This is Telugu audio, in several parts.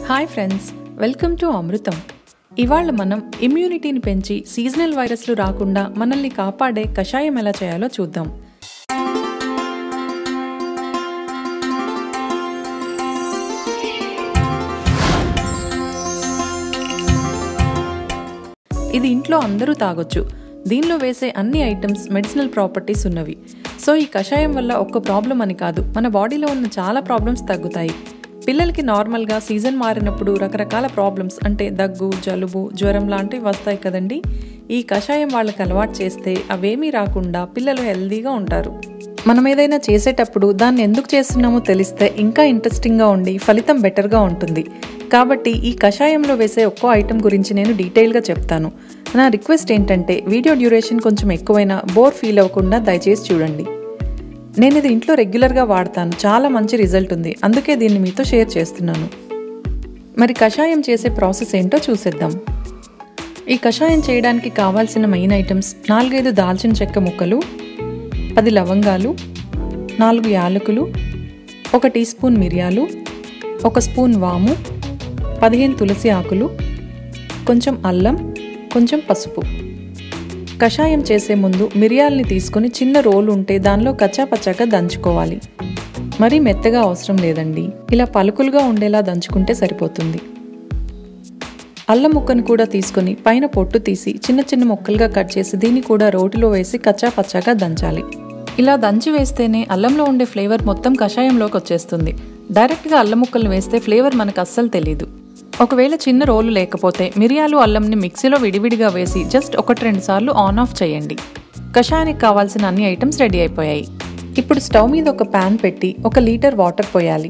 hi friends welcome to Amrutham ఇవాళ మనం ఇమ్యూనిటీని పెంచి సీజనల్ వైరస్లు రాకుండా మనల్ని కాపాడే కషాయం ఎలా చేయాలో చూద్దాం ఇది ఇంట్లో అందరూ తాగొచ్చు దీనిలో వేసే అన్ని ఐటమ్స్ మెడిసినల్ ప్రాపర్టీస్ ఉన్నవి సో ఈ కషాయం వల్ల ఒక్క ప్రాబ్లం అని కాదు మన బాడీలో ఉన్న చాలా ప్రాబ్లమ్స్ తగ్గుతాయి పిల్లలకి నార్మల్గా సీజన్ మారినప్పుడు రకరకాల ప్రాబ్లమ్స్ అంటే దగ్గు జలుబు జ్వరం లాంటివి వస్తాయి కదండి ఈ కషాయం వాళ్ళకి అలవాటు చేస్తే అవేమీ రాకుండా పిల్లలు హెల్దీగా ఉంటారు మనం ఏదైనా చేసేటప్పుడు దాన్ని ఎందుకు చేస్తున్నామో తెలిస్తే ఇంకా ఇంట్రెస్టింగ్గా ఉండి ఫలితం బెటర్గా ఉంటుంది కాబట్టి ఈ కషాయంలో వేసే ఒక్కో ఐటెం గురించి నేను డీటెయిల్గా చెప్తాను నా రిక్వెస్ట్ ఏంటంటే వీడియో డ్యూరేషన్ కొంచెం ఎక్కువైనా బోర్ ఫీల్ అవ్వకుండా దయచేసి చూడండి నేను ఇది ఇంట్లో రెగ్యులర్గా వాడతాను చాలా మంచి రిజల్ట్ ఉంది అందుకే దీన్ని మీతో షేర్ చేస్తున్నాను మరి కషాయం చేసే ప్రాసెస్ ఏంటో చూసేద్దాం ఈ కషాయం చేయడానికి కావాల్సిన మెయిన్ ఐటమ్స్ నాలుగైదు దాల్చిన చెక్క ముక్కలు పది లవంగాలు నాలుగు యాలకులు ఒక టీ స్పూన్ మిరియాలు ఒక స్పూన్ వాము పదిహేను తులసి ఆకులు కొంచెం అల్లం కొంచెం పసుపు కషాయం చేసే ముందు మిరియాల్ని తీసుకుని చిన్న రోలు ఉంటే దానిలో కచ్చాపచ్చాగా దంచుకోవాలి మరీ మెత్తగా అవసరం లేదండి ఇలా పలుకులుగా ఉండేలా దంచుకుంటే సరిపోతుంది అల్లం ముక్కను కూడా తీసుకొని పైన పొట్టు తీసి చిన్న చిన్న ముక్కలుగా కట్ చేసి దీన్ని కూడా రోటిలో వేసి కచ్చా పచ్చాగా దంచాలి ఇలా దంచి వేస్తేనే అల్లంలో ఉండే ఫ్లేవర్ మొత్తం కషాయంలోకి వచ్చేస్తుంది డైరెక్ట్గా అల్లం ముక్కలు వేస్తే ఫ్లేవర్ మనకు అస్సలు తెలియదు ఒకవేళ చిన్న రోలు లేకపోతే మిరియాలు అల్లంని మిక్సీలో విడివిడిగా వేసి జస్ట్ ఒకటి రెండు సార్లు ఆన్ ఆఫ్ చేయండి కషాయానికి కావాల్సిన అన్ని ఐటమ్స్ రెడీ అయిపోయాయి ఇప్పుడు స్టవ్ మీద ఒక ప్యాన్ పెట్టి ఒక లీటర్ వాటర్ పోయాలి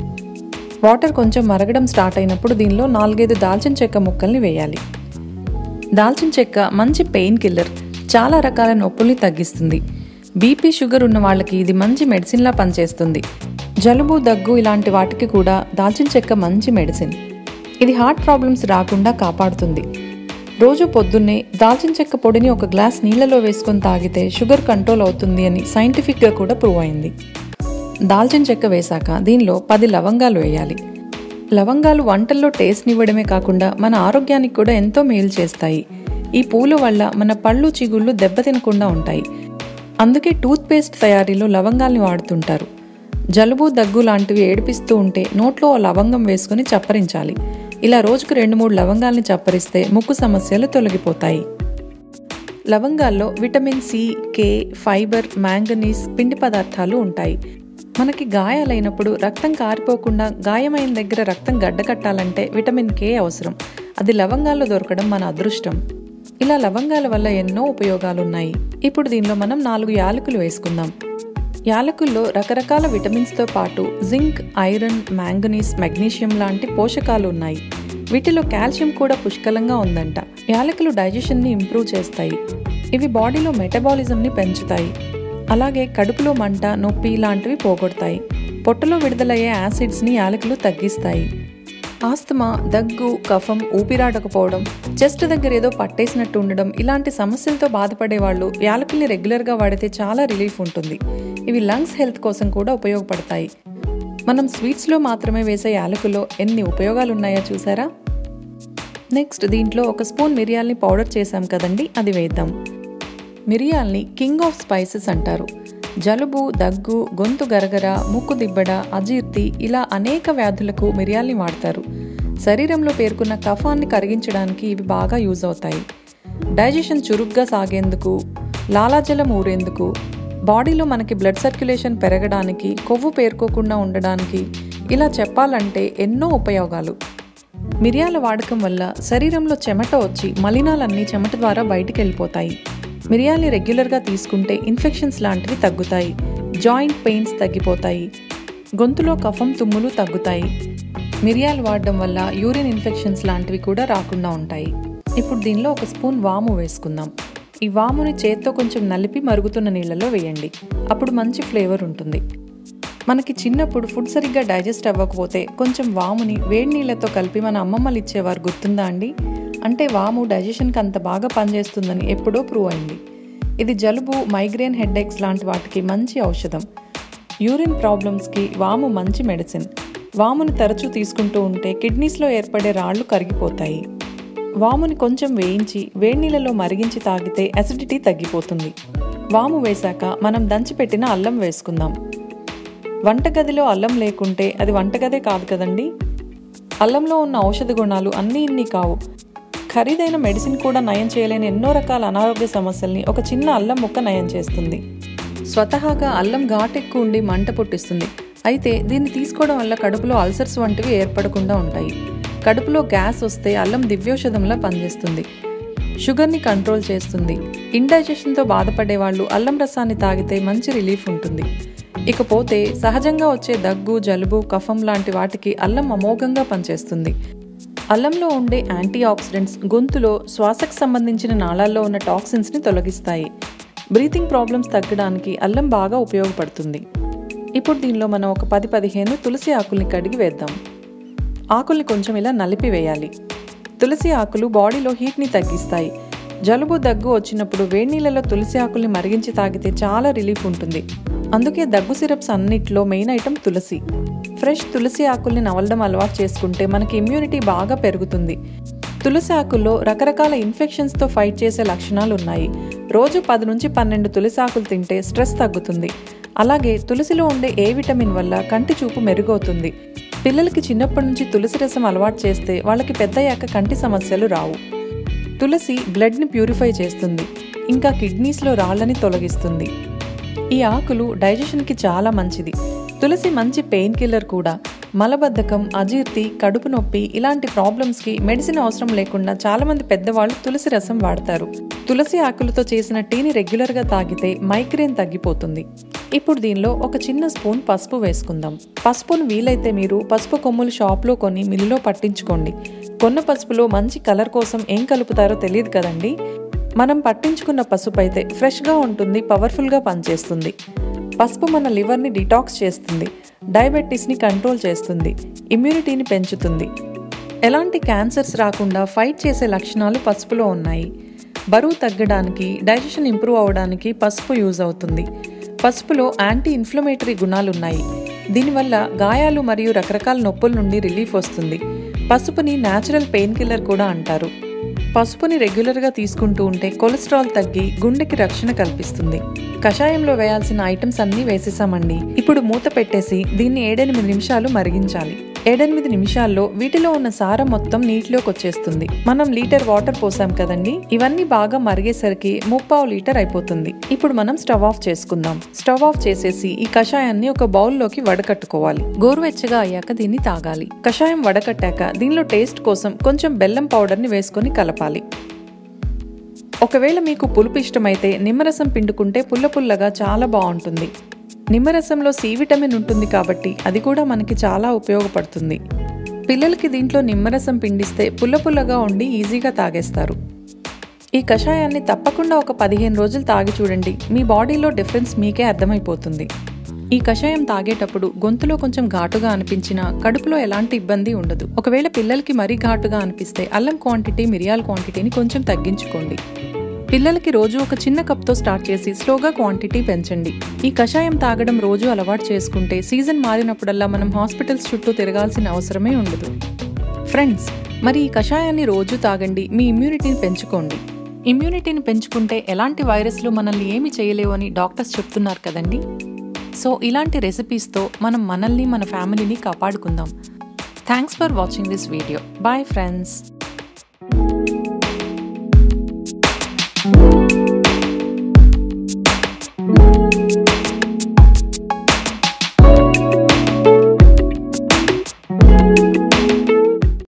వాటర్ కొంచెం మరగడం స్టార్ట్ అయినప్పుడు దీనిలో నాలుగైదు దాల్చిన చెక్క ముక్కల్ని వేయాలి దాల్చిన చెక్క మంచి పెయిన్ కిల్లర్ చాలా రకాల నొప్పుల్ని తగ్గిస్తుంది బీపీ షుగర్ ఉన్న వాళ్ళకి ఇది మంచి మెడిసిన్లా పనిచేస్తుంది జలుబు దగ్గు ఇలాంటి వాటికి కూడా దాల్చిన చెక్క మంచి మెడిసిన్ ఇది హార్ట్ ప్రాబ్లమ్స్ రాకుండా కాపాడుతుంది రోజు పొద్దున్నే దాల్చిన చెక్క పొడిని ఒక గ్లాస్ నీళ్ళలో వేసుకొని తాగితే షుగర్ కంట్రోల్ అవుతుంది అని సైంటిఫిక్గా కూడా ప్రూవ్ అయింది దాల్చిన చెక్క వేశాక దీనిలో పది లవంగాలు వేయాలి లవంగాలు వంటల్లో టేస్ట్నివ్వడమే కాకుండా మన ఆరోగ్యానికి కూడా ఎంతో మేలు చేస్తాయి ఈ పూల వల్ల మన పళ్ళు చిగుళ్ళు దెబ్బతినకుండా ఉంటాయి అందుకే టూత్ పేస్ట్ తయారీలో లవంగాల్ని వాడుతుంటారు జలుబు దగ్గు లాంటివి ఏడిపిస్తూ ఉంటే నోట్లో ఓ లవంగం వేసుకుని చప్పరించాలి ఇలా రోజుకు రెండు మూడు లవంగాల్ని చప్పరిస్తే ముక్కు సమస్యలు తొలగిపోతాయి లవంగాల్లో vitamin C K fibre manganese పిండి పదార్థాలు ఉంటాయి మనకి గాయాలైనప్పుడు రక్తం కారిపోకుండా గాయమైన దగ్గర రక్తం గడ్డకట్టాలంటే విటమిన్ కే అవసరం అది లవంగాల్లో దొరకడం మన అదృష్టం ఇలా లవంగాల వల్ల ఎన్నో ఉపయోగాలున్నాయి ఇప్పుడు దీనిలో మనం నాలుగు యాలకులు వేసుకుందాం యాలకుల్లో రకరకాల విటమిన్స్తో పాటు జింక్ ఐరన్ మ్యాంగనీస్ మెగ్నీషియం లాంటి పోషకాలు ఉన్నాయి వీటిలో కాల్షియం కూడా పుష్కలంగా ఉందంట యాలకులు డైజెషన్ని ఇంప్రూవ్ చేస్తాయి ఇవి బాడీలో మెటబాలిజంని పెంచుతాయి అలాగే కడుపులో మంట నొప్పి లాంటివి పోగొడతాయి పొట్టలో విడుదలయ్యే యాసిడ్స్ని యాలకులు తగ్గిస్తాయి ఆస్తమా దగ్గు కఫం ఊపిరాడకపోవడం చెస్ట్ దగ్గర ఏదో పట్టేసినట్టు ఉండడం ఇలాంటి సమస్యలతో బాధపడే వాళ్ళు యాలకుల్ని రెగ్యులర్గా వాడితే చాలా రిలీఫ్ ఉంటుంది ఇవి లంగ్స్ హెల్త్ కోసం కూడా ఉపయోగపడతాయి మనం స్వీట్స్లో మాత్రమే వేసే యాలకులో ఎన్ని ఉపయోగాలు ఉన్నాయో చూసారా నెక్స్ట్ దీంట్లో ఒక స్పూన్ మిరియాల్ని పౌడర్ చేసాం కదండి అది వేద్దాం మిరియాల్ని కింగ్ ఆఫ్ స్పైసెస్ అంటారు జలుబు దగ్గు గొంతు గరగర ముక్కు దిబ్బడ అజీర్తి ఇలా అనేక వ్యాధులకు మిరియాల్ని వాడతారు శరీరంలో పేర్కొన్న కఫాన్ని కరిగించడానికి ఇవి బాగా యూజ్ అవుతాయి డైజెషన్ చురుగ్గా సాగేందుకు లాలాజలం ఊరేందుకు బాడీలో మనకి బ్లడ్ సర్క్యులేషన్ పెరగడానికి కొవ్వు పేర్కోకుండా ఉండడానికి ఇలా చెప్పాలంటే ఎన్నో ఉపయోగాలు మిరియాల వాడకం వల్ల శరీరంలో చెమట వచ్చి మలినాలన్నీ చెమట ద్వారా బయటికి వెళ్ళిపోతాయి మిరియాల్ని రెగ్యులర్గా తీసుకుంటే ఇన్ఫెక్షన్స్ లాంటివి తగ్గుతాయి జాయింట్ పెయిన్స్ తగ్గిపోతాయి గొంతులో కఫం తుమ్ములు తగ్గుతాయి మిరియాలు వాడడం వల్ల యూరిన్ ఇన్ఫెక్షన్స్ లాంటివి కూడా రాకుండా ఉంటాయి ఇప్పుడు దీనిలో ఒక స్పూన్ వాము వేసుకుందాం ఈ వాముని చేత్తో కొంచెం నలిపి మరుగుతున్న నీళ్ళలో వేయండి అప్పుడు మంచి ఫ్లేవర్ ఉంటుంది మనకి చిన్నప్పుడు ఫుడ్ సరిగ్గా డైజెస్ట్ అవ్వకపోతే కొంచెం వాముని వేడి నీళ్ళతో కలిపి మన అమ్మమ్మలు ఇచ్చేవారు గుర్తుందా అండి అంటే వాము డైజెషన్కి అంత బాగా పనిచేస్తుందని ఎప్పుడో ప్రూవ్ అయింది ఇది జలుబు మైగ్రేన్ హెడ్ఏక్స్ లాంటి వాటికి మంచి ఔషధం యూరిన్ ప్రాబ్లమ్స్కి వాము మంచి మెడిసిన్ వాముని తరచూ తీసుకుంటూ ఉంటే కిడ్నీస్లో ఏర్పడే రాళ్ళు కరిగిపోతాయి వాముని కొంచెం వేయించి వేడి నీళ్ళలో మరిగించి తాగితే అసిడిటీ తగ్గిపోతుంది వాము వేశాక మనం దంచిపెట్టిన అల్లం వేసుకుందాం వంటగదిలో అల్లం లేకుంటే అది వంటగదే కాదు కదండి అల్లంలో ఉన్న ఔషధ గుణాలు అన్నీ ఇన్ని కావు ఖరీదైన మెడిసిన్ కూడా నయం చేయలేని ఎన్నో రకాల అనారోగ్య సమస్యల్ని ఒక చిన్న అల్లం ముక్క నయం చేస్తుంది స్వతహాగా అల్లం ఘాటెక్కువ ఉండి మంట పుట్టిస్తుంది అయితే దీన్ని తీసుకోవడం వల్ల కడుపులో అల్సర్స్ వంటివి ఏర్పడకుండా ఉంటాయి కడుపులో గ్యాస్ వస్తే అల్లం దివ్యౌషధంలా పనిచేస్తుంది షుగర్ని కంట్రోల్ చేస్తుంది ఇండైజెషన్తో బాధపడే వాళ్ళు అల్లం రసాన్ని తాగితే మంచి రిలీఫ్ ఉంటుంది ఇకపోతే సహజంగా వచ్చే దగ్గు జలుబు కఫం లాంటి వాటికి అల్లం అమోఘంగా పనిచేస్తుంది అల్లంలో ఉండే యాంటీ ఆక్సిడెంట్స్ గొంతులో శ్వాసకు సంబంధించిన నాళాల్లో ఉన్న టాక్సిన్స్ని తొలగిస్తాయి బ్రీతింగ్ ప్రాబ్లమ్స్ తగ్గడానికి అల్లం బాగా ఉపయోగపడుతుంది ఇప్పుడు దీనిలో మనం ఒక పది పదిహేను తులసి ఆకుల్ని కడిగి వేద్దాం ఆకుల్ని కొంచెం ఇలా నలిపి వేయాలి తులసి ఆకులు బాడీలో హీట్ని తగ్గిస్తాయి జలుబు దగ్గు వచ్చినప్పుడు వేడి నీళ్ళలో తులసి ఆకుల్ని మరిగించి తాగితే చాలా రిలీఫ్ ఉంటుంది అందుకే దగ్గు సిరప్స్ అన్నిట్లో మెయిన్ ఐటమ్ తులసి ఫ్రెష్ తులసి ఆకుల్ని నవలడం అలవాటు చేసుకుంటే మనకి ఇమ్యూనిటీ బాగా పెరుగుతుంది తులసి ఆకుల్లో రకరకాల ఇన్ఫెక్షన్స్తో ఫైట్ చేసే లక్షణాలు ఉన్నాయి రోజు పది నుంచి పన్నెండు తులసి ఆకులు తింటే స్ట్రెస్ తగ్గుతుంది అలాగే తులసిలో ఉండే ఏ విటమిన్ వల్ల కంటి చూపు మెరుగవుతుంది పిల్లలకి చిన్నప్పటి నుంచి తులసి రసం అలవాటు చేస్తే వాళ్ళకి పెద్దయ్యాక కంటి సమస్యలు రావు తులసి బ్లడ్ని ప్యూరిఫై చేస్తుంది ఇంకా కిడ్నీస్లో రాళ్ళని తొలగిస్తుంది ఈ ఆకులు డైజెషన్కి చాలా మంచిది తులసి మంచి పెయిన్ కిల్లర్ కూడా మలబద్ధకం అజీర్తి కడుపు నొప్పి ఇలాంటి ప్రాబ్లమ్స్కి మెడిసిన్ అవసరం లేకుండా చాలామంది పెద్దవాళ్ళు తులసి రసం వాడతారు తులసి ఆకులతో చేసిన టీని రెగ్యులర్గా తాగితే మైగ్రేన్ తగ్గిపోతుంది ఇప్పుడు దీనిలో ఒక చిన్న స్పూన్ పసుపు వేసుకుందాం పసుపును వీలైతే మీరు పసుపు కొమ్ములు షాప్లో కొని మిల్లులో పట్టించుకోండి కొన్న పసుపులో మంచి కలర్ కోసం ఏం కలుపుతారో తెలియదు కదండి మనం పట్టించుకున్న పసుపు అయితే ఫ్రెష్గా ఉంటుంది పవర్ఫుల్గా పనిచేస్తుంది పసుపు మన లివర్ని డిటాక్స్ చేస్తుంది డయాబెటీస్ని కంట్రోల్ చేస్తుంది ఇమ్యూనిటీని పెంచుతుంది ఎలాంటి క్యాన్సర్స్ రాకుండా ఫైట్ చేసే లక్షణాలు పసుపులో ఉన్నాయి బరువు తగ్గడానికి డైజెషన్ ఇంప్రూవ్ అవడానికి పసుపు యూజ్ అవుతుంది పసుపులో యాంటీ ఇన్ఫ్లమేటరీ గుణాలు ఉన్నాయి దీనివల్ల గాయాలు మరియు రకరకాల నొప్పుల నుండి రిలీఫ్ వస్తుంది పసుపుని న్యాచురల్ పెయిన్ కిల్లర్ కూడా అంటారు పసుపుని రెగ్యులర్గా తీసుకుంటూ ఉంటే కొలెస్ట్రాల్ తగ్గి గుండెకి రక్షణ కల్పిస్తుంది కషాయంలో వేయాల్సిన ఐటమ్స్ అన్నీ వేసేసామండి ఇప్పుడు మూత పెట్టేసి దీన్ని ఏడెనిమిది నిమిషాలు మరిగించాలి ఏడెనిమిది నిమిషాల్లో వీటిలో ఉన్న సారం మొత్తం నీటిలోకి వచ్చేస్తుంది మనం లీటర్ వాటర్ పోసాం కదండి ఇవన్నీ బాగా మరిగేసరికి ముప్పావు లీటర్ అయిపోతుంది ఇప్పుడు మనం స్టవ్ ఆఫ్ చేసుకుందాం స్టవ్ ఆఫ్ చేసేసి ఈ కషాయాన్ని ఒక బౌల్లోకి వడకట్టుకోవాలి గోరువెచ్చగా అయ్యాక దీన్ని తాగాలి కషాయం వడకట్టాక దీనిలో టేస్ట్ కోసం కొంచెం బెల్లం పౌడర్ని వేసుకొని కలపాలి ఒకవేళ మీకు పులుపు ఇష్టమైతే నిమ్మరసం పిండుకుంటే పుల్ల పుల్లగా చాలా బాగుంటుంది నిమ్మరసంలో సి విటమిన్ ఉంటుంది కాబట్టి అది కూడా మనకి చాలా ఉపయోగపడుతుంది పిల్లలకి దీంట్లో నిమ్మరసం పిండిస్తే పుల్ల పుల్లగా ఉండి ఈజీగా తాగేస్తారు ఈ కషాయాన్ని తప్పకుండా ఒక పదిహేను రోజులు తాగి చూడండి మీ బాడీలో డిఫరెన్స్ మీకే అర్థమైపోతుంది ఈ కషాయం తాగేటప్పుడు గొంతులో కొంచెం ఘాటుగా అనిపించినా కడుపులో ఎలాంటి ఇబ్బంది ఉండదు ఒకవేళ పిల్లలకి మరీ ఘాటుగా అనిపిస్తే అల్లం క్వాంటిటీ మిరియాల క్వాంటిటీని కొంచెం తగ్గించుకోండి పిల్లలకి రోజు ఒక చిన్న కప్తో స్టార్ట్ చేసి స్లోగా క్వాంటిటీ పెంచండి ఈ కషాయం తాగడం రోజు అలవాటు చేసుకుంటే సీజన్ మారినప్పుడల్లా మనం హాస్పిటల్స్ చుట్టూ తిరగాల్సిన అవసరమే ఉండదు ఫ్రెండ్స్ మరి ఈ కషాయాన్ని రోజు తాగండి మీ ఇమ్యూనిటీని పెంచుకోండి ఇమ్యూనిటీని పెంచుకుంటే ఎలాంటి వైరస్లు మనల్ని ఏమి చేయలేవు అని డాక్టర్స్ చెప్తున్నారు కదండి సో ఇలాంటి రెసిపీస్తో మనం మనల్ని మన ఫ్యామిలీని కాపాడుకుందాం thanks for watching this video bye friends